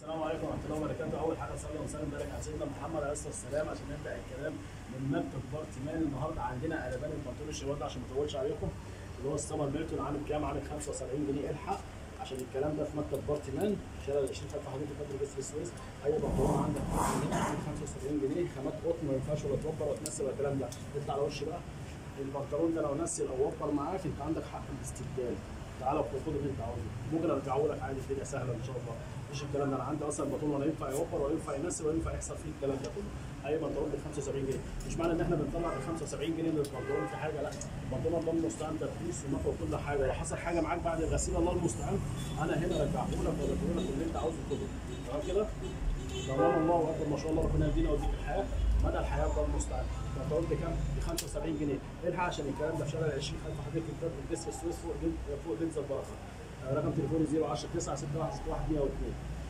السلام عليكم ورحمه الله وبركاته اول حاجه صلي وسلم بارك على سيدنا محمد عليه الصلاه والسلام عشان نبدا الكلام من مكتب بارتمان النهارده عندنا قلبان البنطلون الشباب ده عشان ما اطولش عليكم اللي هو السمر ميلتون عامل كام؟ عامل 75 جنيه الحق عشان الكلام ده في مكتب بارتمان شارع 20000 حضرتك فاكر جسر السويس اي بنطلون عندك عامل 75 جنيه خامات قطن ما ينفعش ولا توبر ولا تنسب ولا الكلام ده اطلع على وش بقى البنطلون ده لو نسي او وفر معاك انت عندك حق الاستبدال تعالى خد اللي انت عاوزه ممكن ارجعه لك عادي الدنيا سهله ان شاء الله مفيش الكلام ده انا عندي اصلا بنطلون ولا ينفع يوفر ولا ينفع ينسي ولا ينفع يحصل فيه الكلام ده كله اي بنطلون ب 75 جنيه مش معنى ان احنا بنطلع ب 75 جنيه من البنطلون في حاجه لا البنطلون الله المستعان ترخيص ونقي وكل حاجه لو حصل حاجه معاك بعد الغسيل الله المستعان انا هنا ارجعه لك واديه لك اللي انت عاوزه كله تمام كده تمام الله اكبر ما شاء الله ربنا يدينا ويديك الحياه مدى الحياه الله المستعان بنطلون بكام؟ ب 75 جنيه الحق عشان الكلام ده في شارع 20 خلف حضرتك الباب الجسر السويس فوق جن... فوق جنز البركه رقم تليفوني 010 9 6 1 6 1 102